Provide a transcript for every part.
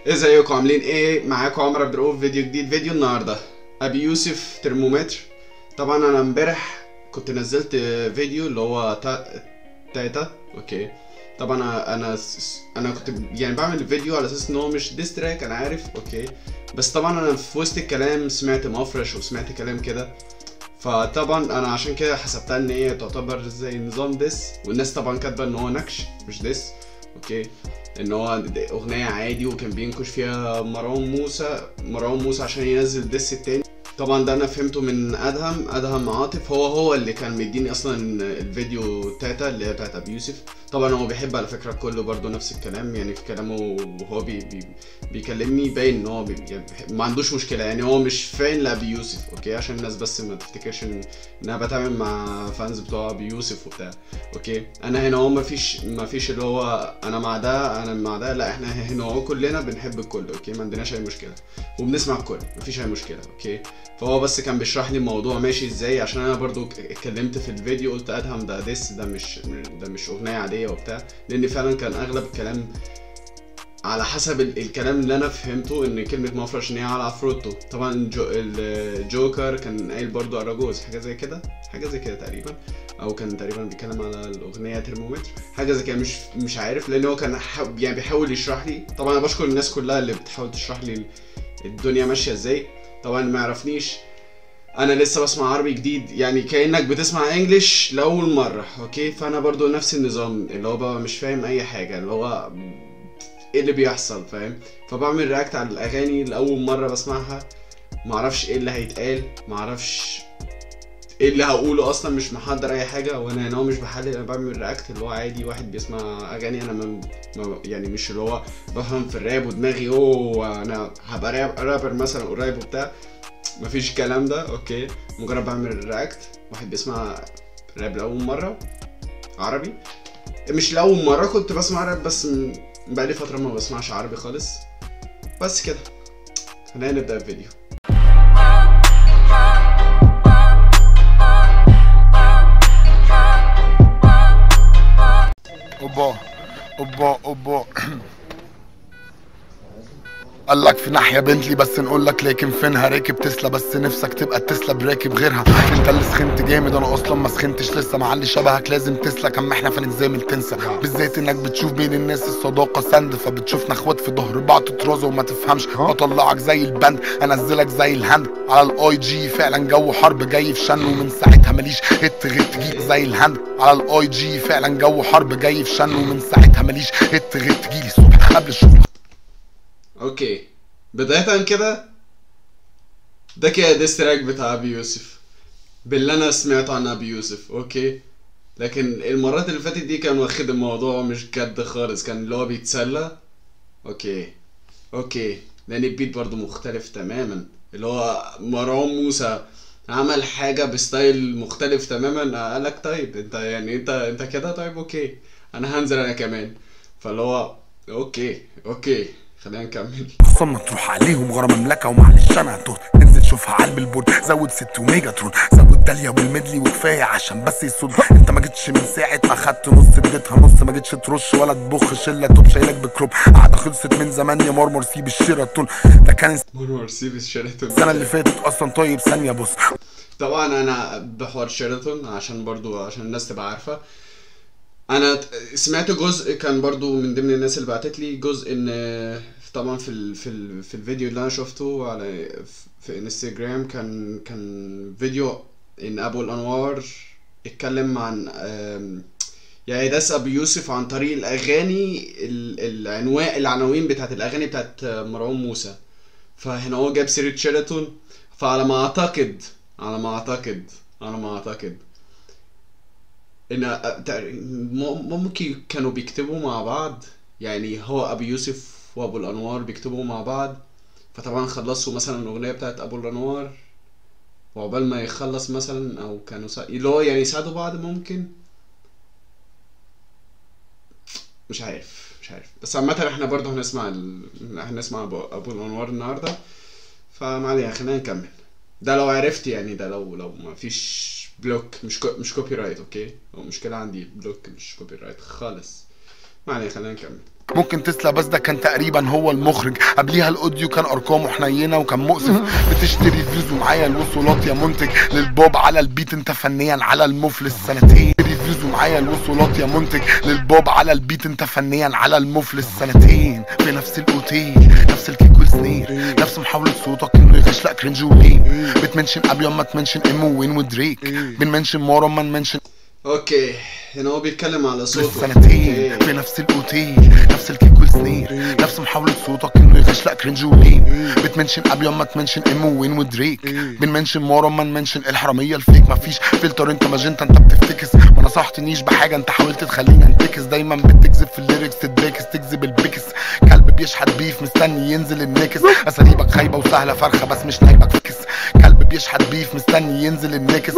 ازيكم عاملين ايه معاكم عمرو عبد الرؤوف فيديو جديد فيديو النهارده ابي يوسف ترمومتر طبعا انا امبارح كنت نزلت فيديو اللي هو تا... تاتا اوكي طبعا انا انا س- انا كنت يعني بعمل فيديو على اساس ان هو مش ديستراك انا عارف اوكي بس طبعا انا في وسط الكلام سمعت مفرش وسمعت كلام كده فطبعا انا عشان كده حسبتها ان هي تعتبر زي نظام ديس والناس طبعا كاتبه ان هو نكش مش ديس اوكي ان هو د- اغنيه عادي وكان بينكش فيها مروان موسى مروان موسى عشان ينزل الديس التاني طبعا ده انا فهمته من ادهم ادهم عاطف هو هو اللي كان مديني اصلا الفيديو تاتا اللي هي بتاعت ابي يوسف طبعا هو بيحب على فكره كله برضه نفس الكلام يعني في كلامه وهو بي بي بيكلمني باين ان هو بي يعني بيحب- ما عندوش مشكله يعني هو مش فان لابي يوسف اوكي عشان الناس بس ما تفتكرش ان ان انا بتعامل مع فانز بتوع ابي يوسف وبتاع اوكي انا هنا هو ما فيش ما فيش اللي هو انا مع ده انا مع ده لا احنا هنا هو كلنا بنحب الكل اوكي ما عندناش اي مشكله وبنسمع الكل ما فيش اي مشكله اوكي فهو بس كان بيشرح لي الموضوع ماشي ازاي عشان انا برضو ك- اتكلمت في الفيديو قلت ادهم ده ديس ده مش ده مش اغنيه عاديه وبتاع لان فعلا كان اغلب الكلام على حسب ال- الكلام اللي انا فهمته ان كلمه مفرش ان هي على عفروتو طبعا جو الجوكر كان قايل برضو اراجوز حاجه زي كده حاجه زي كده تقريبا او كان تقريبا بيتكلم على الاغنيه ترمومتر حاجه زي كده مش مش عارف لان هو كان ح- يعني بيحاول يشرح لي طبعا انا بشكر الناس كلها اللي بتحاول تشرح لي الدنيا ماشيه ازاي طبعا ما يعرفنيش انا لسه بسمع عربي جديد يعني كانك بتسمع انجليش لاول مره اوكي فانا برضو نفس النظام اللي هو بقى مش فاهم اي حاجه اللي هو ايه اللي بيحصل فاهم فبعمل رياكت على الاغاني لاول مره بسمعها معرفش ايه اللي هيتقال معرفش ايه اللي هقوله اصلا مش محضر اي حاجه وانا هنا هو مش بحلل انا بعمل رياكت اللي هو عادي واحد بيسمع اغاني انا ما ما- يعني مش اللي هو بفهم في الراب ودماغي اوه انا هبقى راب رابر مثلا قريب وبتاع مفيش الكلام ده اوكي مجرد بعمل رياكت واحد بيسمع راب لاول مره عربي مش لاول مره كنت بسمع راب بس م- بقالي فتره ما بسمعش عربي خالص بس كده خلينا نبدا الفيديو اوبا اوبا اوبا قال لك في ناحيه بنتلي بس نقول لك لكن فينها راكب تسلا بس نفسك تبقى تسلا براكب غيرها انت اللي سخنت جامد انا اصلا ما سخنتش لسه معلي شبهك لازم تسلا كم احنا فنتزامل تنسى بالذات انك بتشوف بين الناس الصداقه سند فبتشوفنا اخوات في ظهر بعض تترازوا وما تفهمش اطلعك زي البند انزلك زي الهند على الاي جي فعلا جو حرب جاي في شن ومن ساعتها ماليش هت غت جيك زي الهند على الاي جي فعلا جو حرب جاي في شن ومن ساعتها ماليش هت غت جيلي الصبح قبل الشغل اوكي بداية كده ده كده ديستراك بتاع ابي يوسف باللي انا سمعته عن ابي يوسف اوكي لكن المرات اللي فاتت دي كان واخد الموضوع مش جد خالص كان اللي هو بيتسلى اوكي اوكي لان البيت برضو مختلف تماما اللي هو مروان موسى عمل حاجة بستايل مختلف تماما قالك طيب انت يعني انت انت كده طيب اوكي انا هنزل انا كمان فاللي هو اوكي اوكي خلينا نكمل صمنا تروح عليهم غرا مملكة ومعلش انا هتوه تنزل شوفها على البلبورد زود ست وميجا ترون زود داليا والميدلي وكفاية عشان بس يصد انت ما جيتش من ساعة ما خدت نص اديتها نص ما جيتش ترش ولا تبخ شلة توب شايلك بكروب قاعدة خلصت من زمان يا مرمر سيب الشيراتون ده كان مروان سيبس شيراتون السنة اللي فاتت اصلا طيب ثانية بص طبعا انا بحوار شيراتون عشان برضو عشان الناس تبقى عارفه انا ت- سمعت جزء كان برضو من ضمن الناس اللي بعتت لي جزء ان طبعا في ال في ال في الفيديو اللي انا شفته على في انستجرام كان كان فيديو ان ابو الانوار اتكلم عن آم، يعني داس ابو يوسف عن طريق الاغاني ال- العنوان العناوين بتاعت الاغاني بتاعت مروان موسى فهنا هو جاب سيرة شيراتون فعلى ما اعتقد على ما اعتقد على ما اعتقد ان أ- تق- م- ممكن كانوا بيكتبوا مع بعض يعني هو ابو يوسف وابو الانوار بيكتبوا مع بعض فطبعا خلصوا مثلا الاغنيه بتاعت ابو الانوار وعقبال ما يخلص مثلا او كانوا سا... اللي هو يعني يساعدوا بعض ممكن مش عارف مش عارف بس عامة احنا برضه هنسمع ال... هنسمع ابو, أبو الانوار النهارده فما علينا خلينا نكمل ده لو عرفت يعني ده لو لو ما فيش بلوك مش كو مش كوبي رايت اوكي هو مشكلة عندي بلوك مش كوبي رايت خالص ما علينا خلينا نكمل ممكن تسلا بس ده كان تقريبا هو المخرج قبليها الاوديو كان ارقامه حنينه وكان مؤسف بتشتري فيوز ومعايا الوصولات يا منتج للبوب على البيت انت فنيا على المفلس سنتين ريفيوز ومعايا الوصولات يا منتج للبوب على البيت انت فنيا على المفلس سنتين في نفس الاوتيل نفس الكيك والسنير نفس محاولة صوتك انه يغش لك كرنج ولين بتمنشن قبل ما تمنشن امو وين ودريك بنمنشن مورا ما نمنشن اوكي هنا هو بيتكلم على صوته سنتين أوكي. في نفس الاوتيل نفس الكيك والسنير نفس محاولة صوتك انه يغش لك كرنج ولين بتمنشن قبل ما تمنشن امو وين ودريك بنمنشن مورا ما نمنشن الحرامية الفيك مفيش فلتر انت ماجنتا انت بتفتكس ما نصحتنيش بحاجة انت حاولت تخليني انتكس دايما بتكذب في الليركس تتباكس تكذب البكس كلب بيشحت بيف مستني ينزل النكس اساليبك خايبة وسهلة فرخة بس مش نايبك فكس كلب بيشحت بيف مستني ينزل النكس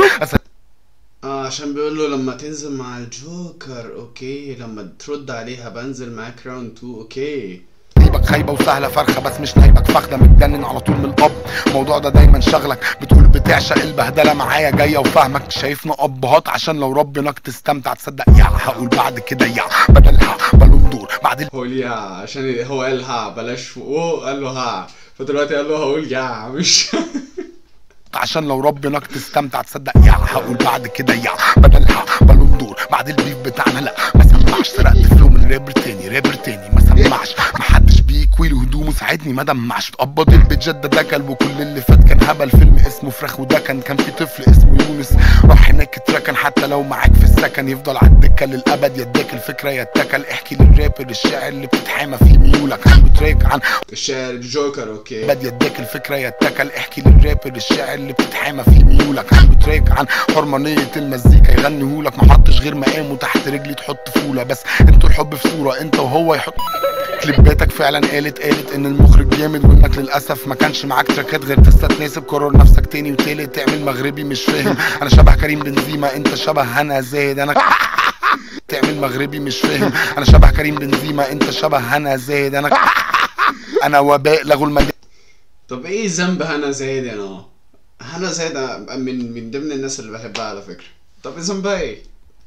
اه عشان بيقول له لما تنزل مع الجوكر اوكي لما ترد عليها بنزل معاك راوند 2 اوكي اساليبك خايبة وسهلة فرخة بس مش نايبك فخدة متجنن على طول من الاب الموضوع ده دايما شغلك بتقول بتعشق البهدلة معايا جاية وفاهمك شايفنا ابهات عشان لو ربناك تستمتع تصدق يا هقول بعد كده يا بدلها بالون دور بعد هو ليه ها عشان هو قال ها بلاش فوقه قال له ها فدلوقتي قال له هقول يا مش عشان لو ربناك تستمتع تصدق يا هقول بعد كده يا بدلها بالون دور بعد البيف بتاعنا لا ما سمعش سرقت فلو من رابر تاني رابر تاني ما سمعش محدش بيكوي له هدومه ساعدني ما دمعش اتقبض البيتجات ده دكل وكل اللي فات كان هبل فيلم اسمه فراخ وده كان كان في طفل اسمه يونس راح هناك اتركن حتى لو معاك في السكن يفضل على الدكه للابد يداك الفكره يتكل احكي للرابر الشاعر اللي بتتحامى فيه ميولك عنده تراك عن الشاعر الجوكر اوكي بد يديك الفكرة يتكل احكي للرابر الشاعر اللي بتتحامى فيه ميولك عنده تراك عن حرمانية المزيكا يغنيهولك محطش غير مقامه تحت رجلي تحط فولة بس انتوا الحب في صورة انت وهو يحط كليباتك فعلا قالت قالت ان المخرج جامد وانك للاسف ما كانش معاك تراكات غير تسلا تناسب قرر نفسك تاني وتالت تعمل مغربي مش فاهم انا شبه كريم بنزيما انت شبه هنا زاهد انا تعمل مغربي مش فاهم انا شبه كريم بنزيما انت شبه هنا زاهد انا انا وباء لغوا المدى طب ايه ذنب هنا زايد انا هنا زايد من من ضمن الناس اللي بحبها على فكرة طب ايه ذنبها ايه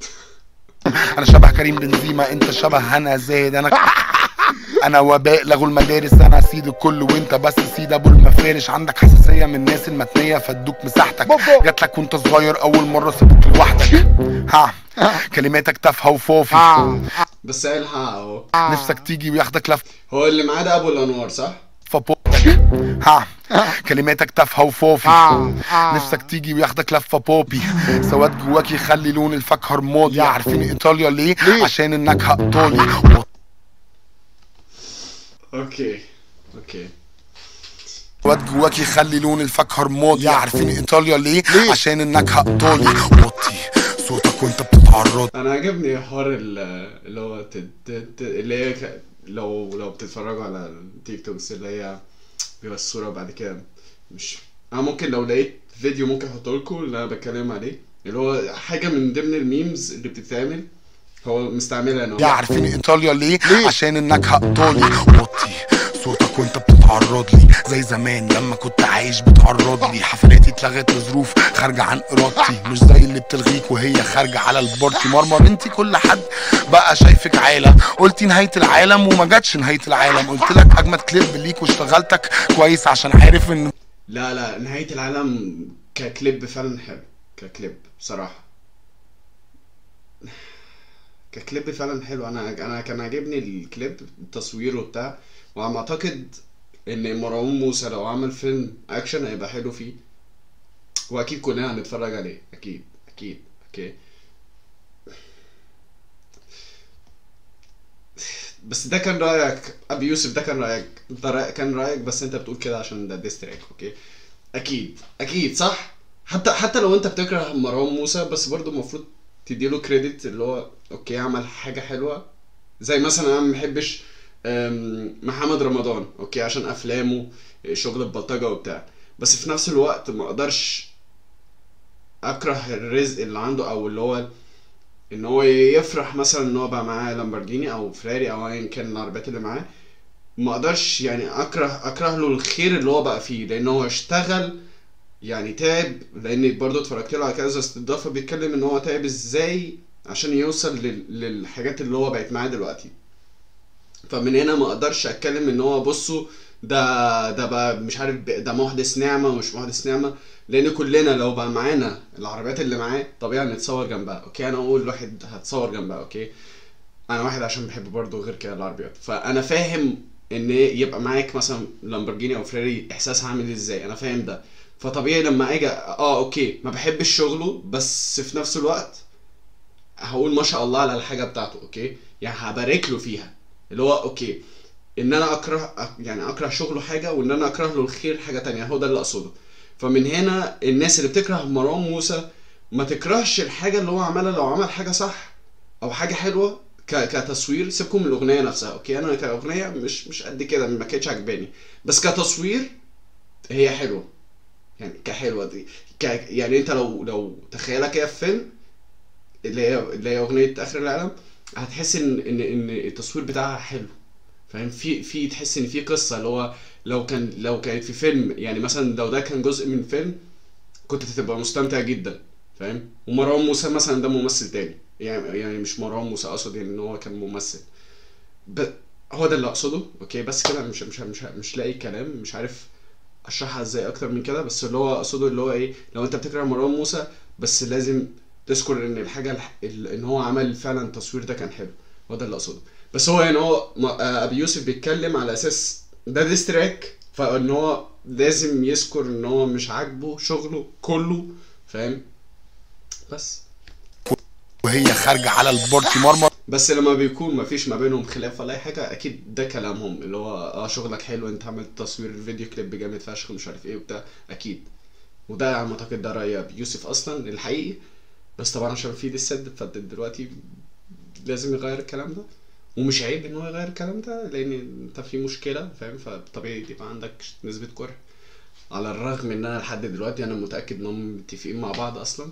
انا شبه كريم بنزيما انت شبه هنا زاهد انا انا وباء لغوا المدارس انا سيد الكل وانت بس سيد ابو المفارش عندك حساسيه من الناس المتنيه فادوك مساحتك جات لك وانت صغير اول مره سابوك لوحدك ها كلماتك تافهه وفوفي بس قال ها اهو نفسك تيجي وياخدك لف هو اللي معاه ده ابو الانوار صح فبوبك ها كلماتك تافهه وفوفي نفسك تيجي وياخدك لفه بوبي سواد جواك يخلي لون الفاكهه رمادي عارفين ايطاليا ليه عشان النكهه ايطالي اوكي اوكي واد جواك يخلي لون الفاكهه رمادي عارفين ايطاليا ليه عشان النكهه ايطالي وطي صوتك وانت بتتعرض انا عجبني حوار ال- اللي هو ت- ت- ت- اللي هي ك- لو لو بتتفرجوا على التيك توكس اللي هي بيبقى الصورة بعد كده مش انا ممكن لو لقيت فيديو ممكن احطه لكم اللي انا بتكلم عليه اللي هو حاجة من ضمن الميمز اللي بتتعمل هو مستعملها انا يا عارفين ايطاليا ليه عشان النكهه ايطالي وطي صوتك وانت بتتعرض لي زي زمان لما كنت عايش بتعرض لي حفلاتي اتلغت لظروف خارجه عن ارادتي مش زي اللي بتلغيك وهي خارجه على البارتي مرمر انت كل حد بقى شايفك عالم قلتي نهايه العالم وما جاتش نهايه العالم قلت لك اجمد كليب ليك واشتغلتك كويس عشان عارف ان لا لا نهاية العالم ككليب فعلا حلو ككليب بصراحة ككليب فعلا حلو انا انا كان عاجبني الكليب تصويره وبتاع وعم اعتقد ان مروان موسى لو عمل فيلم اكشن هيبقى حلو فيه واكيد كلنا هنتفرج عليه اكيد اكيد اوكي بس ده كان رايك ابي يوسف ده كان رايك ده رأي كان رايك بس انت بتقول كده عشان ده ديستراك اوكي اكيد اكيد صح حتى حتى لو انت بتكره مروان موسى بس برضه المفروض تديله كريدت اللي هو اوكي عمل حاجه حلوه زي مثلا انا ما بحبش أم، محمد رمضان اوكي عشان افلامه شغل البلطجه وبتاع بس في نفس الوقت ما اقدرش اكره الرزق اللي عنده او اللي هو ان هو يفرح مثلا ان هو بقى معاه لامبورجيني او فيراري او ايا كان العربيات اللي معاه ما اقدرش يعني اكره اكره له الخير اللي هو بقى فيه لان هو اشتغل يعني تعب لان برضه اتفرجت له على كذا استضافه بيتكلم ان هو تعب ازاي عشان يوصل لل... للحاجات اللي هو بقت معاه دلوقتي فمن هنا ما اقدرش اتكلم ان هو بصوا ده ده بقى مش عارف ب- ده محدث نعمه ومش محدث نعمه لان كلنا لو بقى معانا العربيات اللي معاه طبيعي نتصور جنبها اوكي انا اقول واحد هتصور جنبها اوكي انا واحد عشان بحب برضه غير كده العربيات فانا فاهم ان يبقى معاك مثلا لامبورجيني او فراري احساس عامل ازاي انا فاهم ده فطبيعي لما اجي اه اوكي ما بحبش شغله بس في نفس الوقت هقول ما شاء الله على الحاجه بتاعته اوكي يعني هبارك له فيها اللي هو اوكي ان انا اكره أك- يعني اكره شغله حاجه وان انا اكره له الخير حاجه تانية هو ده اللي اقصده فمن هنا الناس اللي بتكره مروان موسى ما تكرهش الحاجه اللي هو عملها لو عمل حاجه صح او حاجه حلوه ك... كتصوير سيبكم من الاغنيه نفسها اوكي انا كاغنيه مش مش قد كده ما كانتش عجباني بس كتصوير هي حلوه يعني كحلوه دي ك... يعني انت لو لو تخيلها كده في فيلم اللي هي اللي هي اغنيه اخر العالم هتحس ان ان ان التصوير بتاعها حلو فاهم في في تحس ان في قصه اللي هو لو كان لو كانت في فيلم يعني مثلا لو ده كان جزء من فيلم كنت هتبقى مستمتع جدا فاهم ومروان موسى مثلا ده ممثل تاني يعني يعني مش مروان موسى اقصد يعني ان هو كان ممثل ب... هو ده اللي اقصده اوكي بس كده مش مش مش مش لاقي كلام مش عارف اشرحها ازاي اكتر من كده بس اللي هو اقصده اللي هو ايه لو انت بتكره مروان موسى بس لازم تذكر ان الحاجه الح... ال- ان هو عمل فعلا التصوير ده كان حلو هو ده اللي اقصده بس هو يعني هو ما- آه، ابي يوسف بيتكلم على اساس ده ديستراك فان هو لازم يذكر ان هو مش عاجبه شغله كله فاهم بس وهي خارجه على البارتي مرمر بس لما بيكون مفيش ما بينهم خلاف ولا اي حاجه اكيد ده كلامهم اللي هو اه شغلك حلو انت عملت تصوير فيديو كليب جامد فشخ مش عارف ايه وبتاع اكيد وده على ما اعتقد ده راي أبي يوسف اصلا الحقيقي بس طبعا عشان في ديسد فدلوقتي لازم يغير الكلام ده ومش عيب ان هو يغير الكلام ده لان انت في مشكله فاهم فطبيعي يبقى عندك نسبه كره على الرغم ان انا لحد دلوقتي انا متاكد انهم متفقين مع بعض اصلا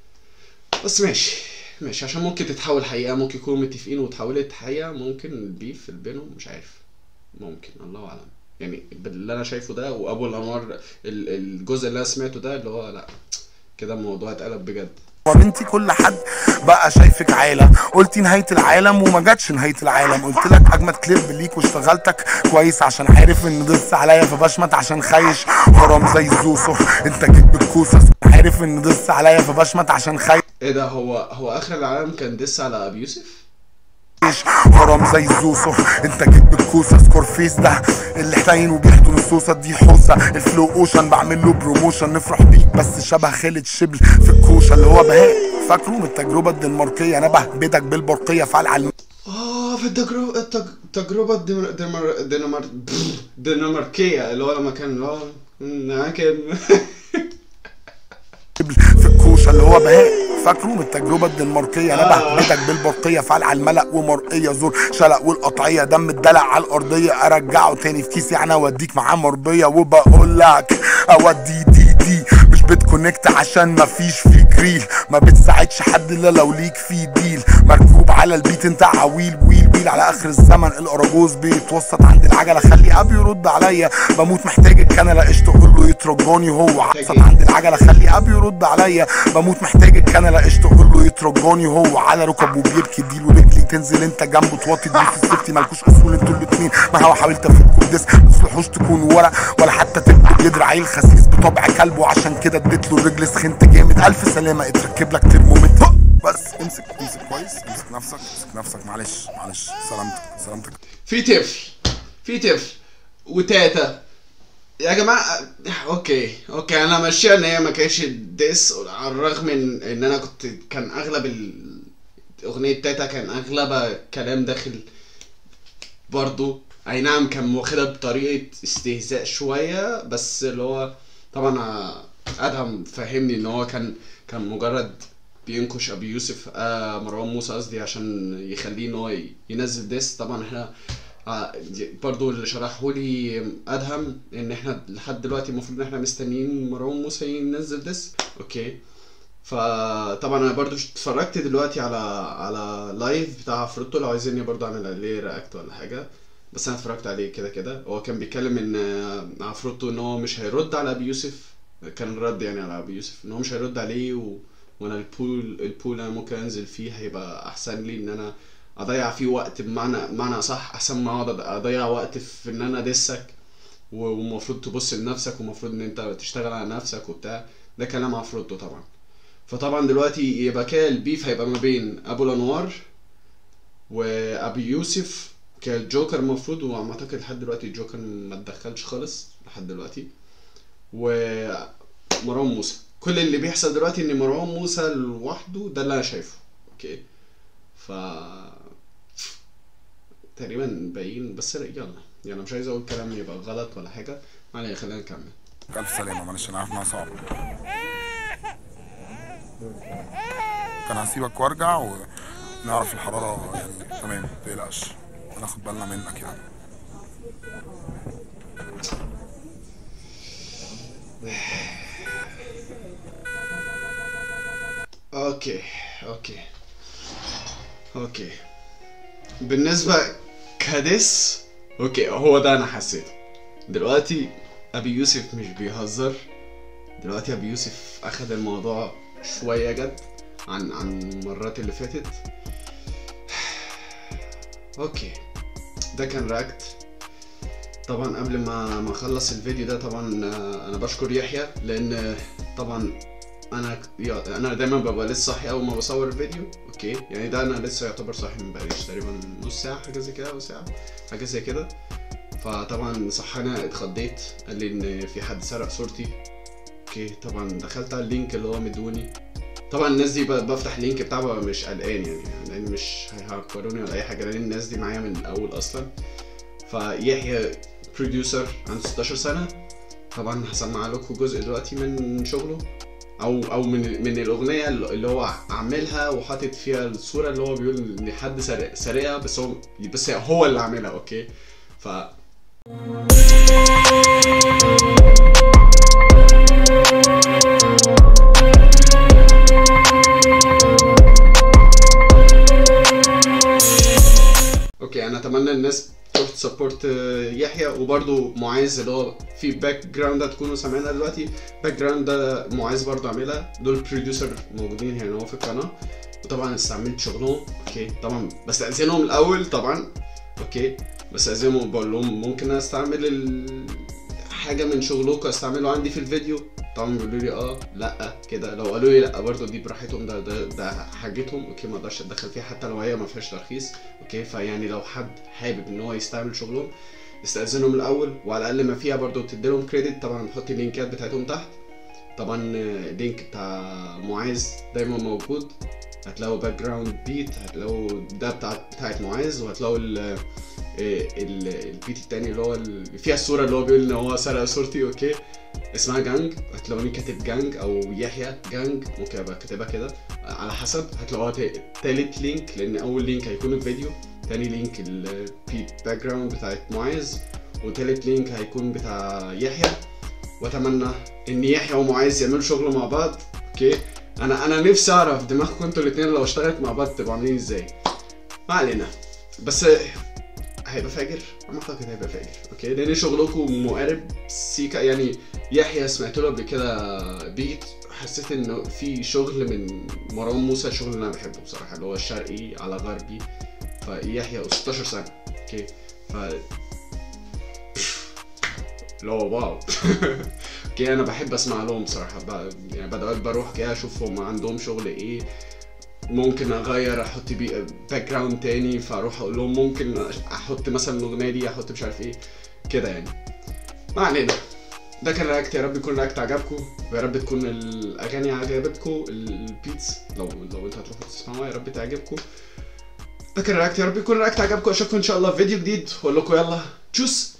بس ماشي ماشي عشان ممكن تتحول حقيقه ممكن يكونوا متفقين وتحولت حقيقه ممكن البيف اللي بينهم مش عارف ممكن الله اعلم يعني باللي انا شايفه ده وابو الانوار ال- الجزء اللي انا سمعته ده اللي هو لا كده الموضوع اتقلب بجد وبنتي كل حد بقى شايفك عالة قلتي نهاية العالم وما جاتش نهاية العالم قلت لك اجمد كليب ليك واشتغلتك كويس عشان عارف ان دس عليا فبشمت عشان خايش حرام زي الزوسو انت جيت بالكوسة عارف ان دس عليا فبشمت عشان خايش ايه ده هو هو اخر العالم كان دس على ابي يوسف حرام زي الزوسو انت جيت بالكوسة سكورفيس ده اللي حنين وبيحضن الصوصة دي حوسة الفلو اوشن بعمل له بروموشن نفرح بيك بس شبه خالد شبل في الكوشة اللي هو بهاء فاكره من التجربة الدنماركية انا بهبدك بالبرقية فعل على اه في التجربه التج- التجربه الدنمار... دنمار... دنمار... الدنماركيه اللي هو لما كان اللي هو انا كان في الكوشه اللي هو بهاء فاكره من التجربه الدنماركيه انا بهبدك بالبرقيه فعل على الملأ ومرقيه زور شلق والقطعيه دم الدلع على الارضيه ارجعه تاني في كيسي انا اوديك معاه مربيه وبقول لك اودي دي دي مش بتكونكت عشان مفيش فيك ريل ما بتساعدش حد الا لو ليك في ديل مركوب على البيت انت عويل ويل ويل على اخر الزمن الاراجوز بيتوسط عند العجله خلي ابي يرد عليا بموت محتاج الكنله قشطه قول له يترجاني هو عصت عند العجله خلي ابي يرد عليا بموت محتاج الكنله قشطه قول له يترجاني هو على ركبه بيبكي ديل ورجلي تنزل انت جنبه توطي تدوس السيفتي مالكوش اصول انتوا الاتنين ما هو حاولت افكوا الدس ما تصلحوش تكونوا ورا ولا حتى تبقوا بيدر عيل خسيس بطبع كلبه عشان كده اديت له الرجل سخنت جامد الف سلامه اتركب لك ترمومتر بس امسك امسك كويس امسك نفسك امسك نفسك معلش معلش سلامتك سلامتك في طفل في طفل وتاتا يا جماعه اوكي اوكي انا ماشيه ان هي ما كانتش ديس على الرغم من ان انا كنت كان اغلب ال- اغنيه تاتا كان اغلبها كلام داخل برضو اي نعم كان واخدها بطريقه استهزاء شويه بس اللي هو طبعا آه، ادهم فهمني ان هو كان كان مجرد بينكش ابي يوسف آه مروان موسى قصدي عشان يخليه ان هو ي- ينزل ديس طبعا احنا آه، دي- برضو اللي شرحه لي ادهم ان احنا لحد دلوقتي المفروض ان احنا مستنيين مروان موسى ينزل ديس اوكي فطبعا انا برضو اتفرجت دلوقتي على على لايف بتاع عفروتو لو عايزيني برضو اعمل عليه رياكت ولا حاجه بس انا اتفرجت عليه كده كده هو كان بيتكلم ان آه، عفروتو ان هو مش هيرد على ابي يوسف كان رد يعني على ابي يوسف ان هو مش هيرد عليه و... وانا البول البول انا ممكن انزل فيه هيبقى احسن لي ان انا اضيع فيه وقت بمعنى بمعنى صح احسن ما اقعد اضيع وقت في ان انا ادسك و- والمفروض تبص لنفسك والمفروض ان انت تشتغل على نفسك وبتاع ده كلام عفروتو طبعا فطبعا دلوقتي يبقى كده البيف هيبقى ما بين ابو الانوار وابي يوسف كالجوكر المفروض وعم اعتقد لحد دلوقتي الجوكر ما اتدخلش خالص لحد دلوقتي ومروان موسى كل اللي بيحصل دلوقتي ان مروان موسى لوحده ده اللي انا شايفه اوكي ف تقريبا باين بس لا، يلا يعني مش عايز اقول كلام يبقى غلط ولا حاجه ما علينا خلينا نكمل الف سلامه معلش انا عارف انها صعبه كان هسيبك وارجع ونعرف الحراره يعني تمام متقلقش هناخد بالنا منك يعني اوكي اوكي اوكي بالنسبة كدس اوكي هو ده انا حسيته دلوقتي ابي يوسف مش بيهزر دلوقتي ابي يوسف اخد الموضوع شوية جد عن عن المرات اللي فاتت اوكي ده كان راكت طبعا قبل ما ما اخلص الفيديو ده طبعا آه، انا بشكر يحيى لان آه، طبعا انا يا- انا دايما ببقى لسه صاحي اول ما بصور الفيديو اوكي يعني ده انا لسه يعتبر صاحي من بقاليش تقريبا نص ساعه حاجه زي كده او ساعه حاجه زي كده فطبعا صحينا اتخضيت قال لي ان في حد سرق صورتي اوكي طبعا دخلت على اللينك اللي هو مدوني طبعا الناس دي ب- بفتح اللينك بتاعها ببقى مش قلقان يعني لان مش هيهكروني ولا اي حاجه لان الناس دي معايا من الاول اصلا فيحيى بروديوسر عنده 16 سنه طبعا هسمع لكم جزء دلوقتي من شغله او او من من الاغنيه اللي هو عاملها وحاطط فيها الصوره اللي هو بيقول ان حد سرق سرقها بس هو بس هو اللي عاملها اوكي ف اوكي انا اتمنى الناس تروح تسبورت يحيى وبرده معاذ اللي هو في باك جراوند ده تكونوا سامعينها دلوقتي باك جراوند ده معاذ برده عاملها دول بروديوسر موجودين هنا هو في القناه وطبعا استعملت شغلهم اوكي طبعا بستأذنهم الاول طبعا اوكي بستأذنهم بقول لهم ممكن استعمل ال... حاجه من شغلكم استعمله عندي في الفيديو طبعا بيقولوا لي اه لا كده لو قالوا لي لا برضه دي براحتهم ده ده ده حاجتهم اوكي ما اقدرش اتدخل فيها حتى لو هي ما فيهاش ترخيص اوكي فيعني لو حد حابب ان هو يستعمل شغلهم استأذنهم الاول وعلى الاقل ما فيها برضه تدي لهم كريدت طبعا بحط اللينكات بتاعتهم تحت طبعا آه، اللينك بتاع معاذ دايما موجود هتلاقوا باك جراوند بيت هتلاقوا ده بتاع بتاعت معاذ وهتلاقوا ال آه، ال- البيت التاني اللي هو اللي فيها الصورة اللي هو بيقول ان هو سرق صورتي اوكي اسمها جانج هتلاقوني كاتب جانج او يحيى جانج ممكن ابقى كاتبها كده على حسب هتلاقوها تا- تالت لينك لان اول لينك هيكون الفيديو تاني لينك البيت باك جراوند بتاعت معاذ وتالت لينك هيكون بتاع يحيى واتمنى ان يحيى ومعاذ يعملوا شغل مع بعض اوكي انا انا نفسي اعرف دماغكم انتوا الاثنين لو اشتغلت مع بعض تبقوا عاملين ازاي ما علينا بس هيبقى فاجر انا اعتقد هيبقى فاجر اوكي لان شغلكم مقارب سيكا يعني يحيى سمعت له قبل كده بيت حسيت انه في شغل من مروان موسى الشغل اللي انا بحبه بصراحه اللي هو الشرقي على غربي فيحيى 16 سنه اوكي ف اللي هو واو اوكي انا بحب اسمع لهم بصراحه ب... يعني بدأت بروح كده اشوف هم عندهم شغل ايه ممكن اغير احط بي باك جراوند تاني فاروح اقول لهم ممكن احط مثلا الاغنيه دي احط مش عارف ايه كده يعني ما علينا ده كان رياكت يا رب يكون رياكت عجبكم ويا رب تكون الاغاني عجبتكم البيتس لو لو انتوا هتروحوا تسمعوها يا رب تعجبكم ده كان رياكت يا رب يكون رياكت عجبكم اشوفكم ان شاء الله في فيديو جديد واقول لكم يلا تشوس